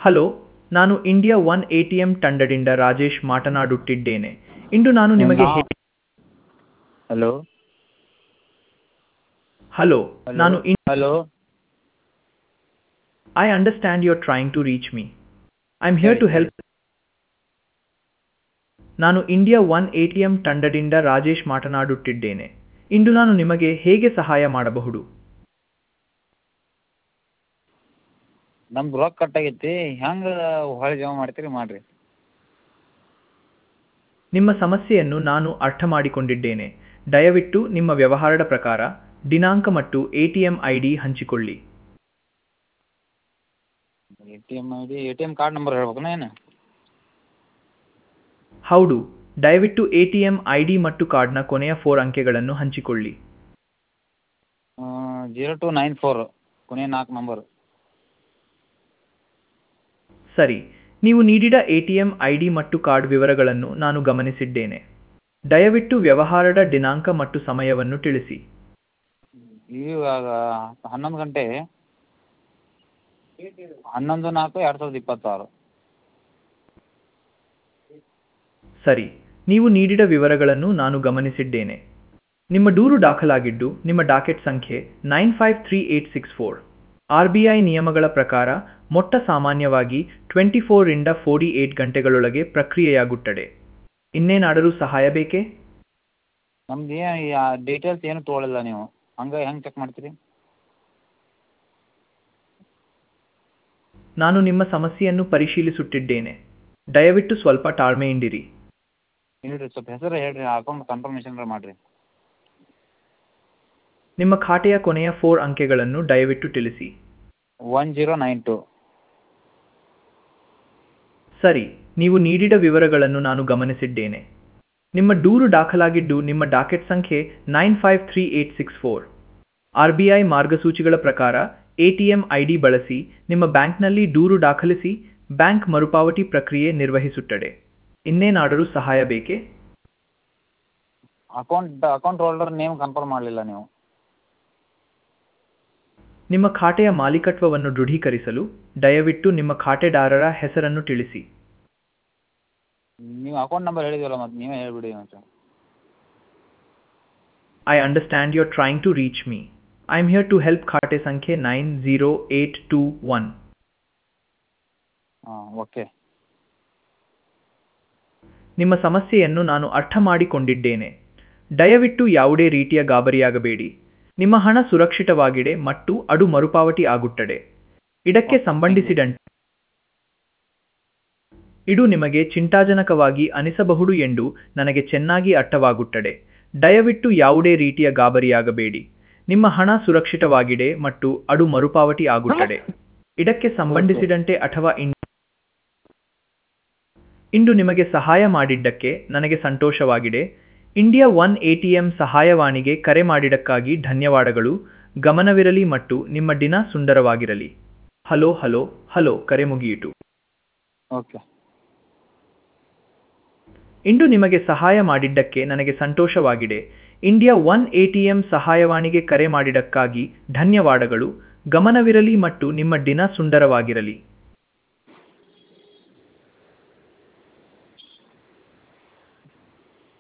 hello ನಾನು India one A T M ತಂಡದಿಂದ ರಾಜೇಶ್ ಮಾತನಾಡುತ್ತಿದ್ದೇನೆ ಇಂದು ನಾನು ನಿಮಗೆ ಹೇ- ಹಲೋ ಹಲೋ ನಾನು hello I understand you are trying to reach me I am here to help ನಾನು India one A T M ತಂಡದಿಂದ ರಾಜೇಶ್ ಮಾತನಾಡುತ್ತಿದ್ದೇನೆ ಇಂದು ನಾನು ನಿಮಗೆ ಹೇಗೆ ಸಹಾಯ ಮಾಡಬಹುದು ನಮ್ದು ರೊಕ್ಕ ಕಟ್ ಆಗೈತಿ ಹೆಂಗೆ ಹೊಳ್ಳಿ ಜಮಾ ಮಾಡ್ತೀರಿ ಮಾಡಿರಿ ನಿಮ್ಮ ಸಮಸ್ಯೆಯನ್ನು ನಾನು ಅರ್ಥ ಮಾಡಿಕೊಂಡಿದ್ದೇನೆ ದಯವಿಟ್ಟು ನಿಮ್ಮ ವ್ಯವಹಾರದ ಪ್ರಕಾರ ದಿನಾಂಕ ಮತ್ತು A T M I D ಹಂಚಿಕೊಳ್ಳಿ A T M I D A T M card number ಹೇಳ್ಬೇಕನ ಏನು ಹೌದು ದಯವಿಟ್ಟು A T M I D ಮತ್ತು ಕಾರ್ಡ್ನ ಕೊನೆಯ ಫೋರ್ ಅಂಕೆಗಳನ್ನು ಹಂಚಿಕೊಳ್ಳಿ ಜೀರೋ ಟು ನೈನ್ ಫೋರ್ ಕೊನೆ ನಾಲ್ಕು ನಂಬರ್ ಸರಿ ನೀವು ನೀಡಿದ A T M I D ಮತ್ತು ಕಾರ್ಡ್ ವಿವರಗಳನ್ನು ನಾನು ಗಮನಿಸಿದ್ದೇನೆ ದಯವಿಟ್ಟು ವ್ಯವಹಾರದ ದಿನಾಂಕ ಮತ್ತು ಸಮಯವನ್ನು ತಿಳಿಸಿ ಇವಾಗ ಹನ್ನೊಂದು ಗಂಟೆ ಹನ್ನೊಂದು ನಾಲ್ಕು ಎರಡು ಸಾವಿರದ ಇಪ್ಪತ್ತಾರು ಸರಿ ನೀವು ನೀಡಿದ ವಿವರಗಳನ್ನು ನಾನು ಗಮನಿಸಿದ್ದೇನೆ ನಿಮ್ಮ ದೂರು ದಾಖಲಾಗಿದ್ದು ನಿಮ್ಮ ಡಾಕೆಟ್ ಸಂಖ್ಯೆ nine five three eight six four R B I ನಿಯಮಗಳ ಪ್ರಕಾರ ಮೊಟ್ಟ ಸಾಮಾನ್ಯವಾಗಿ ಟ್ವೆಂಟಿ ಫೋರಿಂದ ಫೋರ್ಟಿ ಏಟ್ ಗಂಟೆಗಳೊಳಗೆ ಪ್ರಕ್ರಿಯೆಯಾಗುತ್ತದೆ ಇನ್ನೇನಾದರೂ ಸಹಾಯ ಬೇಕೇ ನಮ್ದು ಏನು ಡೀಟೇಲ್ಸ್ ಏನು ತೊಗೊಳಿಲ್ಲ ನೀವು ಹಂಗೆ ಹೆಂಗೆ ಚೆಕ್ ಮಾಡ್ತೀರಿ ನಾನು ನಿಮ್ಮ ಸಮಸ್ಯೆಯನ್ನು ಪರಿಶೀಲಿಸುತ್ತಿದ್ದೇನೆ ದಯವಿಟ್ಟು ಸ್ವಲ್ಪ ತಾಳ್ಮೆಯಿಂದಿರಿ ಇಲ್ರಿ ಸ್ವಲ್ಪ ಹೆಸರು ಹೇಳ್ರಿ ಅಕೌಂಟ್ ಕನ್ಫರ್ಮೇಷನ್ ಮಾಡಿರಿ ನಿಮ್ಮ ಖಾತೆಯ ಕೊನೆಯ ಫೋರ್ ಅಂಕೆಗಳನ್ನು ದಯವಿಟ್ಟು ತಿಳಿಸಿ ಒನ್ ಜೀರೋ ನೈನ್ ಟು ಸರಿ ನೀವು ನೀಡಿದ ವಿವರಗಳನ್ನು ನಾನು ಗಮನಿಸಿದ್ದೇನೆ ನಿಮ್ಮ ದೂರು ದಾಖಲಾಗಿದ್ದು ನಿಮ್ಮ ಡಾಕೆಟ್ ಸಂಖ್ಯೆ nine five three eight six four R B I ಮಾರ್ಗಸೂಚಿಗಳ ಪ್ರಕಾರ A T M I D ಬಳಸಿ ನಿಮ್ಮ ಬ್ಯಾಂಕ್ನಲ್ಲಿ ದೂರು ದಾಖಲಿಸಿ ಬ್ಯಾಂಕ್ ಮರುಪಾವತಿ ಪ್ರಕ್ರಿಯೆ ನಿರ್ವಹಿಸುತ್ತದೆ ಇನ್ನೇನಾದರೂ ಸಹಾಯ ಬೇಕೇ account account holder name confirm ಮಾಡಲಿಲ್ಲ ನೀವು ನಿಮ್ಮ ಖಾತೆಯ ಮಾಲೀಕತ್ವವನ್ನು ದೃಢೀಕರಿಸಲು ದಯವಿಟ್ಟು ನಿಮ್ಮ ಖಾತೆದಾರರ ಹೆಸರನ್ನು ತಿಳಿಸಿ ನೀವು ಅಕೌಂಟ್ ನಂಬರ್ ಹೇಳಿದ್ವಲ್ಲ ಮತ್ತೆ ನೀವೇ ಹೇಳ್ಬಿಡಿ ಮತ್ತೆ I understand you're trying to reach me I am here to help ಖಾತೆ ಸಂಖ್ಯೆ nine zero eight two one ಹಾಂ ಓಕೆ ನಿಮ್ಮ ಸಮಸ್ಯೆಯನ್ನು ನಾನು ಅರ್ಥ ಮಾಡಿಕೊಂಡಿದ್ದೇನೆ ದಯವಿಟ್ಟು ಯಾವುದೇ ರೀತಿಯ ಗಾಬರಿಯಾಗಬೇಡಿ ನಿಮ್ಮ ಹಣ ಸುರಕ್ಷಿತವಾಗಿದೆ ಮತ್ತು ಅದು ಮರುಪಾವತಿ ಆಗುತ್ತದೆ ಇದಕ್ಕೆ ಸಂಬಂಧಿಸಿದಂತೆ ಇದು ನಿಮಗೆ ಚಿಂತಾಜನಕವಾಗಿ ಅನಿಸಬಹುದು ಎಂದು ನನಗೆ ಚೆನ್ನಾಗಿ ಅರ್ಥವಾಗುತ್ತದೆ ದಯವಿಟ್ಟು ಯಾವುದೇ ರೀತಿಯ ಗಾಬರಿಯಾಗಬೇಡಿ ನಿಮ್ಮ ಹಣ ಸುರಕ್ಷಿತವಾಗಿದೆ ಮತ್ತು ಅದು ಮರುಪಾವತಿ ಆಗುತ್ತದೆ ಇದಕ್ಕೆ ಸಂಬಂಧಿಸಿದಂತೆ ಅಥವಾ ಇನ್ ಇಂದು ನಿಮಗೆ ಸಹಾಯ ಮಾಡಿದ್ದಕ್ಕೆ ನನಗೆ ಸಂತೋಷವಾಗಿದೆ India one A T M ಸಹಾಯವಾಣಿಗೆ ಕರೆ ಮಾಡಿದ್ದಕ್ಕಾಗಿ ಧನ್ಯವಾದಗಳು ಗಮನವಿರಲಿ ಮತ್ತು ನಿಮ್ಮ ದಿನ ಸುಂದರವಾಗಿರಲಿ ಹಲೋ ಹಲೋ ಹಲೋ ಕರೆ ಮುಗಿಯಿತು ಓಕೆ ಇಂದು ನಿಮಗೆ ಸಹಾಯ ಮಾಡಿದ್ದಕ್ಕೆ ನನಗೆ ಸಂತೋಷವಾಗಿದೆ India one A T M ಸಹಾಯವಾಣಿಗೆ ಕರೆ ಮಾಡಿದ್ದಕ್ಕಾಗಿ ಧನ್ಯವಾದಗಳು ಗಮನವಿರಲಿ ಮತ್ತು ನಿಮ್ಮ ದಿನ ಸುಂದರವಾಗಿರಲಿ